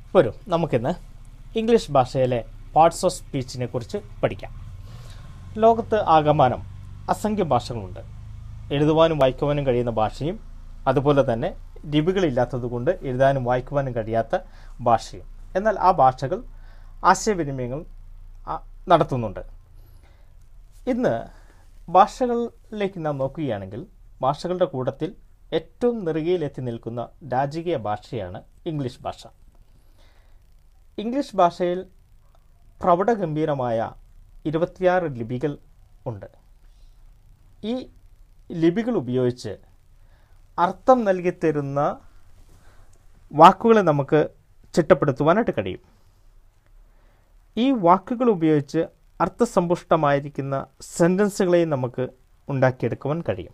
വരും നമുക്കിന്ന് ഇംഗ്ലീഷ് ഭാഷയിലെ പാർട്സ് ഓഫ് സ്പീച്ചിനെ കുറിച്ച് പഠിക്കാം ലോകത്ത് ആകമാനം അസംഖ്യ ഭാഷകളുണ്ട് എഴുതുവാനും വായിക്കുവാനും കഴിയുന്ന ഭാഷയും അതുപോലെ തന്നെ ലിപികളില്ലാത്തതുകൊണ്ട് എഴുതാനും വായിക്കുവാനും കഴിയാത്ത ഭാഷയും എന്നാൽ ആ ഭാഷകൾ ആശയവിനിമയങ്ങൾ ആ, നടത്തുന്നുണ്ട് ഇന്ന് ഭാഷകളിലേക്ക് നാം നോക്കുകയാണെങ്കിൽ ഭാഷകളുടെ കൂട്ടത്തിൽ ഏറ്റവും നെറുകയിലെത്തി നിൽക്കുന്ന രാജകീയ ഭാഷയാണ് ഇംഗ്ലീഷ് ഭാഷ ഇംഗ്ലീഷ് ഭാഷയിൽ പ്രൗഢഗംഭീരമായ ഇരുപത്തിയാറ് ലിപികൾ ഉണ്ട് ഈ ലിപികൾ ഉപയോഗിച്ച് അർത്ഥം നൽകി തരുന്ന വാക്കുകളെ നമുക്ക് ചിട്ടപ്പെടുത്തുവാനായിട്ട് കഴിയും ഈ വാക്കുകൾ ഉപയോഗിച്ച് അർത്ഥസമ്പുഷ്ടമായിരിക്കുന്ന സെൻറ്റൻസുകളെയും നമുക്ക് ഉണ്ടാക്കിയെടുക്കുവാൻ കഴിയും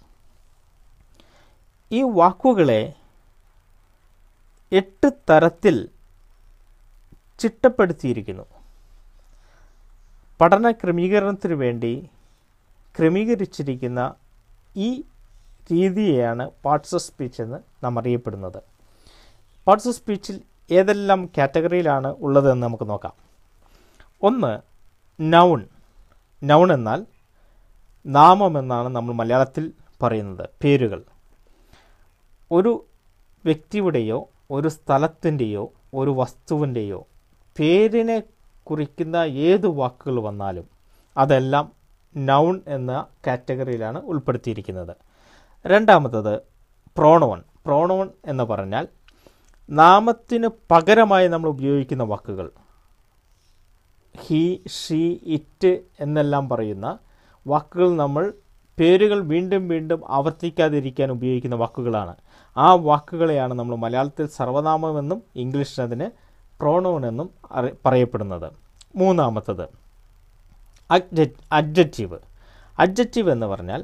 ഈ വാക്കുകളെ എട്ട് തരത്തിൽ ചിട്ടപ്പെടുത്തിയിരിക്കുന്നു പഠന ക്രമീകരണത്തിന് വേണ്ടി ക്രമീകരിച്ചിരിക്കുന്ന ഈ രീതിയെയാണ് പാർട്സ് ഓഫ് സ്പീച്ച് എന്ന് നാം അറിയപ്പെടുന്നത് പാർട്സ് ഓഫ് സ്പീച്ചിൽ ഏതെല്ലാം കാറ്റഗറിയിലാണ് ഉള്ളതെന്ന് നമുക്ക് നോക്കാം ഒന്ന് നൗൺ നൗൺ എന്നാൽ നാമം എന്നാണ് നമ്മൾ മലയാളത്തിൽ പറയുന്നത് പേരുകൾ ഒരു വ്യക്തിയുടെയോ ഒരു സ്ഥലത്തിൻ്റെയോ ഒരു വസ്തുവിൻ്റെയോ പേരിനെ കുറിക്കുന്ന ഏത് വാക്കുകൾ വന്നാലും അതെല്ലാം നൗൺ എന്ന കാറ്റഗറിയിലാണ് ഉൾപ്പെടുത്തിയിരിക്കുന്നത് രണ്ടാമത്തത് പ്രോണോൺ പ്രോണോൺ എന്ന് പറഞ്ഞാൽ നാമത്തിന് പകരമായി നമ്മൾ ഉപയോഗിക്കുന്ന വാക്കുകൾ ഹി ഷീ ഇറ്റ് എന്നെല്ലാം പറയുന്ന വാക്കുകൾ നമ്മൾ പേരുകൾ വീണ്ടും വീണ്ടും ആവർത്തിക്കാതിരിക്കാൻ ഉപയോഗിക്കുന്ന വാക്കുകളാണ് ആ വാക്കുകളെയാണ് നമ്മൾ മലയാളത്തിൽ സർവനാമമെന്നും ഇംഗ്ലീഷിൽ അതിന് പ്രോണോൺ എന്നും അറി പറയപ്പെടുന്നത് മൂന്നാമത്തത് അഡ്ജറ്റീവ് അഡ്ജറ്റീവ് എന്ന് പറഞ്ഞാൽ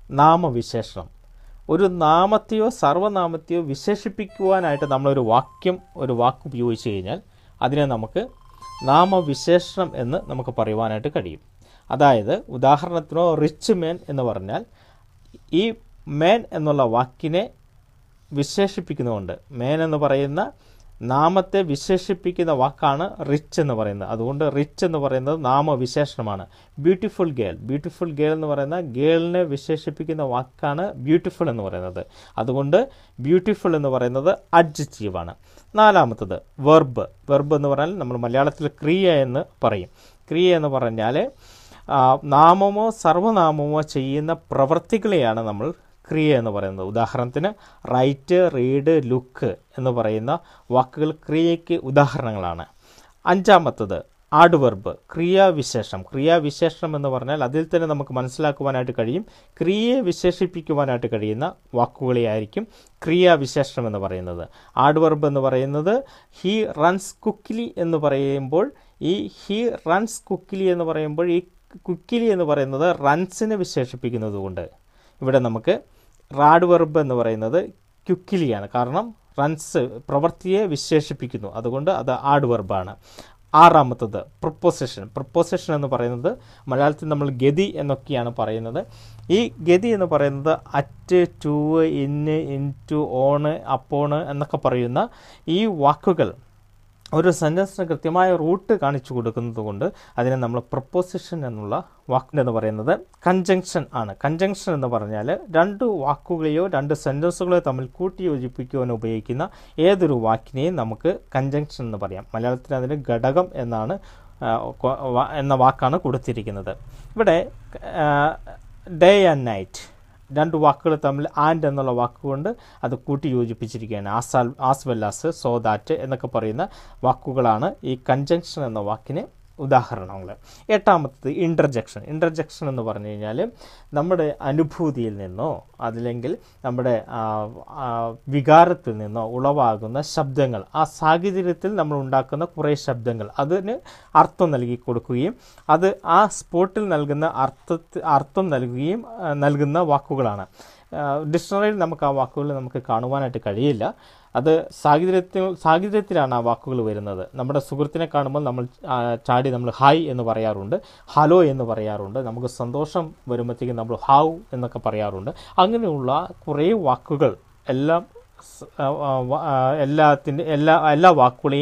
നാമവിശേഷണം ഒരു നാമത്തെയോ സർവനാമത്തെയോ വിശേഷിപ്പിക്കുവാനായിട്ട് നമ്മളൊരു വാക്യം ഒരു വാക്ക് ഉപയോഗിച്ച് കഴിഞ്ഞാൽ അതിനെ നമുക്ക് നാമവിശേഷണം എന്ന് നമുക്ക് പറയുവാനായിട്ട് കഴിയും അതായത് ഉദാഹരണത്തിനോ റിച്ച് മേൻ എന്ന് പറഞ്ഞാൽ ഈ മേൻ എന്നുള്ള വാക്കിനെ വിശേഷിപ്പിക്കുന്നുണ്ട് മേൻ എന്ന് പറയുന്ന നാമത്തെ വിശേഷിപ്പിക്കുന്ന വാക്കാണ് റിച്ച് എന്ന് പറയുന്നത് അതുകൊണ്ട് റിച്ച് എന്ന് പറയുന്നത് നാമവിശേഷണമാണ് ബ്യൂട്ടിഫുൾ ഗേൾ ബ്യൂട്ടിഫുൾ ഗേൾ എന്ന് പറയുന്ന ഗേളിനെ വിശേഷിപ്പിക്കുന്ന വാക്കാണ് ബ്യൂട്ടിഫുൾ എന്ന് പറയുന്നത് അതുകൊണ്ട് ബ്യൂട്ടിഫുൾ എന്ന് പറയുന്നത് അഡ്ജറ്റീവാണ് നാലാമത്തത് വെർബ് വെർബ് എന്ന് പറഞ്ഞാൽ നമ്മൾ മലയാളത്തിൽ ക്രിയ എന്ന് പറയും ക്രിയ എന്ന് പറഞ്ഞാൽ ആ, നാമമോ സർവനാമമോ ചെയ്യുന്ന പ്രവൃത്തികളെയാണ് നമ്മൾ ക്രിയ എന്ന് പറയുന്നത് ഉദാഹരണത്തിന് റൈറ്റ് റീഡ് ലുക്ക് എന്ന് പറയുന്ന വാക്കുകൾ ക്രിയയ്ക്ക് ഉദാഹരണങ്ങളാണ് അഞ്ചാമത്തത് ആഡ്വർബ് ക്രിയാവിശേഷം ക്രിയാവിശേഷണം എന്ന് പറഞ്ഞാൽ അതിൽ തന്നെ നമുക്ക് മനസ്സിലാക്കുവാനായിട്ട് കഴിയും ക്രിയയെ വിശേഷിപ്പിക്കുവാനായിട്ട് കഴിയുന്ന വാക്കുകളെയായിരിക്കും ക്രിയാവിശേഷണം എന്ന് പറയുന്നത് ആഡ്വർബ് എന്ന് പറയുന്നത് ഹി റൺസ് കുക്കിലി എന്ന് പറയുമ്പോൾ ഈ ഹി റൺസ് കുക്കിലി എന്ന് പറയുമ്പോൾ ഈ കുക്കിലി എന്ന് പറയുന്നത് റൺസിനെ വിശേഷിപ്പിക്കുന്നത് കൊണ്ട് ഇവിടെ നമുക്ക് റാഡ് വെർബ് എന്ന് പറയുന്നത് ക്യുക്കിലിയാണ് കാരണം റൺസ് പ്രവൃത്തിയെ വിശേഷിപ്പിക്കുന്നു അതുകൊണ്ട് അത് ആഡ് വെർബാണ് ആറാമത്തത് പ്രൊപ്പോസിഷൻ പ്രൊപ്പോസിഷൻ എന്ന് പറയുന്നത് മലയാളത്തിൽ നമ്മൾ ഗതി എന്നൊക്കെയാണ് പറയുന്നത് ഈ ഗതി എന്ന് പറയുന്നത് at to in into on upon എന്നൊക്കെ പറയുന്ന ഈ വാക്കുകൾ ഒരു സെൻറ്റൻസിന് കൃത്യമായ റൂട്ട് കാണിച്ചു കൊടുക്കുന്നത് കൊണ്ട് അതിനെ നമ്മൾ പ്രപ്പോസിഷൻ എന്നുള്ള വാക്ക് എന്ന് പറയുന്നത് കൺജങ്ഷൻ ആണ് കൺജങ്ഷൻ എന്ന് പറഞ്ഞാൽ രണ്ട് വാക്കുകളെയോ രണ്ട് സെൻറ്റൻസുകളെയോ തമ്മിൽ കൂട്ടി യോജിപ്പിക്കുവാൻ ഉപയോഗിക്കുന്ന ഏതൊരു വാക്കിനെയും നമുക്ക് കൺജങ്ഷൻ എന്ന് പറയാം മലയാളത്തിൽ അതിന് ഘടകം എന്നാണ് ആ, കൊ- വ- എന്ന വാക്കാണ് കൊടുത്തിരിക്കുന്നത് ഇവിടെ ഡേ ആൻഡ് നൈറ്റ് രണ്ട് വാക്കുകൾ തമ്മിൽ ആൻഡ് എന്നുള്ള വാക്കുകൊണ്ട് അത് കൂട്ടി യോജിപ്പിച്ചിരിക്കുകയാണ് as as well as so that എന്നൊക്കെ പറയുന്ന വാക്കുകളാണ് ഈ കൺജങ്ഷൻ എന്ന വാക്കിന് ഉദാഹരണങ്ങൾ എട്ടാമത്തത് ഇൻ്റർജെക്ഷൻ ഇൻ്റർജെക്ഷൻ എന്ന് പറഞ്ഞു കഴിഞ്ഞാൽ നമ്മുടെ അനുഭൂതിയിൽ നിന്നോ അതില്ലെങ്കിൽ നമ്മുടെ ആ, ആ, വികാരത്തിൽ നിന്നോ ഉളവാകുന്ന ശബ്ദങ്ങൾ ആ സാഹചര്യത്തിൽ നമ്മൾ ഉണ്ടാക്കുന്ന കുറേ ശബ്ദങ്ങൾ അതിന് അർത്ഥം നൽകി കൊടുക്കുകയും അത് ആ സ്പോട്ടിൽ നൽകുന്ന അർത്ഥ അർത്ഥം നൽകുകയും ആ, നൽകുന്ന വാക്കുകളാണ് ഡിക്ഷണറിയിൽ നമുക്ക് ആ വാക്കുകൾ നമുക്ക് കാണുവാനായിട്ട് കഴിയില്ല അത് സാഹചര്യത്തിൽ സാഹചര്യത്തിലാണ് ആ വാക്കുകൾ വരുന്നത് നമ്മുടെ സുഹൃത്തിനെ കാണുമ്പോൾ നമ്മൾ ആ, ചാടി നമ്മൾ ഹായ് എന്ന് പറയാറുണ്ട് ഹലോ എന്ന് പറയാറുണ്ട് നമുക്ക് സന്തോഷം വരുമ്പോഴത്തേക്കും നമ്മൾ ഹാവ് എന്നൊക്കെ പറയാറുണ്ട് അങ്ങനെയുള്ള കുറേ വാക്കുകൾ എല്ലാം സ്- ആ, ആ, വ- ആ, എല്ലാത്തിൻ്റെ എല്ലാ എല്ലാ വാക്കുകളെയും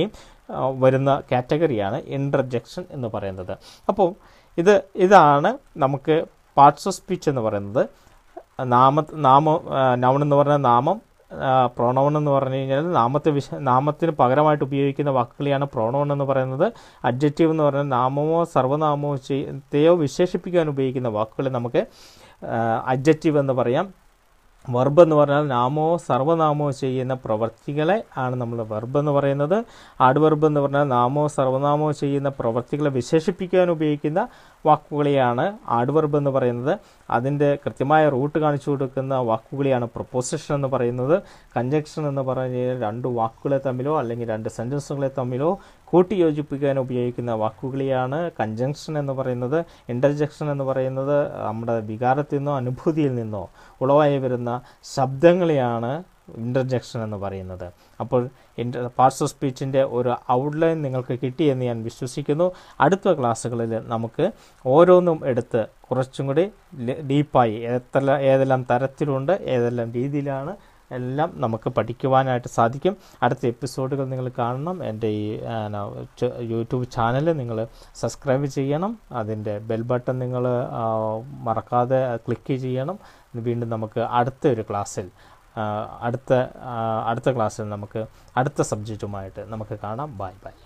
ആ, വരുന്ന കാറ്റഗറിയാണ് ഇൻ്റർജെക്ഷൻ എന്ന് പറയുന്നത് അപ്പോൾ ഇത് ഇതാണ് നമുക്ക് പാർട്സ് ഓഫ് സ്പീച്ച് എന്ന് പറയുന്നത് നാമ നാമം നൗൺ എന്ന് പറഞ്ഞ നാമം പ്രോണോൺ എന്ന് പറഞ്ഞു കഴിഞ്ഞാൽ നാമത്തെ വിശ നാമത്തിന് പകരമായിട്ട് ഉപയോഗിക്കുന്ന വാക്കുകളെയാണ് പ്രോണോൺ എന്ന് പറയുന്നത് അഡ്ജക്റ്റീവ് എന്ന് പറഞ്ഞാൽ നാമമോ സർവ്വനാമമോ ചെയ്യോ വിശേഷിപ്പിക്കാൻ ഉപയോഗിക്കുന്ന വാക്കുകളെ നമുക്ക് അഡ്ജക്റ്റീവ് എന്ന് പറയാം വെർബ് എന്ന് പറഞ്ഞാൽ നാമോ സർവനാമോ ചെയ്യുന്ന പ്രവർത്തികളെ ആണ് നമ്മൾ വെർബ് എന്ന് പറയുന്നത് ആഡ്വെർബ് എന്ന് പറഞ്ഞാൽ നാമോ സർവനാമോ ചെയ്യുന്ന പ്രവർത്തികളെ വിശേഷിപ്പിക്കാൻ ഉപയോഗിക്കുന്ന വാക്കുകളെയാണ് ആഡ്വെർബ് എന്ന് പറയുന്നത് അതിൻ്റെ കൃത്യമായ റൂട്ട് കാണിച്ചു കൊടുക്കുന്ന വാക്കുകളെയാണ് പ്രൊപ്പോസിഷൻ എന്ന് പറയുന്നത് കഞ്ചക്ഷൻ എന്ന് പറഞ്ഞു കഴിഞ്ഞാൽ രണ്ട് വാക്കുകളെ തമ്മിലോ അല്ലെങ്കിൽ രണ്ട് സെൻറ്റൻസുകളെ തമ്മിലോ കൂട്ടിയോജിപ്പിക്കാൻ ഉപയോഗിക്കുന്ന വാക്കുകളെയാണ് കഞ്ചങ്ഷൻ എന്ന് പറയുന്നത് ഇൻ്റർജക്ഷൻ എന്ന് പറയുന്നത് നമ്മുടെ വികാരത്തിൽ നിന്നോ അനുഭൂതിയിൽ നിന്നോ ഉളവായി വരുന്ന ശബ്ദങ്ങളെയാണ് ഇൻ്റർജക്ഷൻ എന്ന് പറയുന്നത് അപ്പോൾ ഇൻ്റർ പാർട്സ് ഓഫ് സ്പീച്ചിൻ്റെ ഒരു ഔട്ട്ലൈൻ നിങ്ങൾക്ക് കിട്ടിയെന്ന് ഞാൻ വിശ്വസിക്കുന്നു അടുത്ത ക്ലാസ്സുകളിൽ നമുക്ക് ഓരോന്നും എടുത്ത് കുറച്ചും കൂടി ഡീപ്പായി എത്ര ഏതെല്ലാം തരത്തിലുണ്ട് ഏതെല്ലാം രീതിയിലാണ് എല്ലാം നമുക്ക് പഠിക്കുവാനായിട്ട് സാധിക്കും അടുത്ത എപ്പിസോഡുകൾ നിങ്ങൾ കാണണം എൻ്റെ ഈ ആ, ന- ച- യൂട്യൂബ് ചാനൽ നിങ്ങൾ സബ്സ്ക്രൈബ് ചെയ്യണം അതിൻ്റെ ബെൽ ബട്ടൺ നിങ്ങൾ ആ, മറക്കാതെ ക്ലിക്ക് ചെയ്യണം വീണ്ടും നമുക്ക് അടുത്ത ഒരു ക്ലാസ്സിൽ ആ, അടുത്ത ആ, അടുത്ത ക്ലാസ്സിൽ നമുക്ക് അടുത്ത സബ്ജക്റ്റുമായിട്ട് നമുക്ക് കാണാം ബൈ ബൈ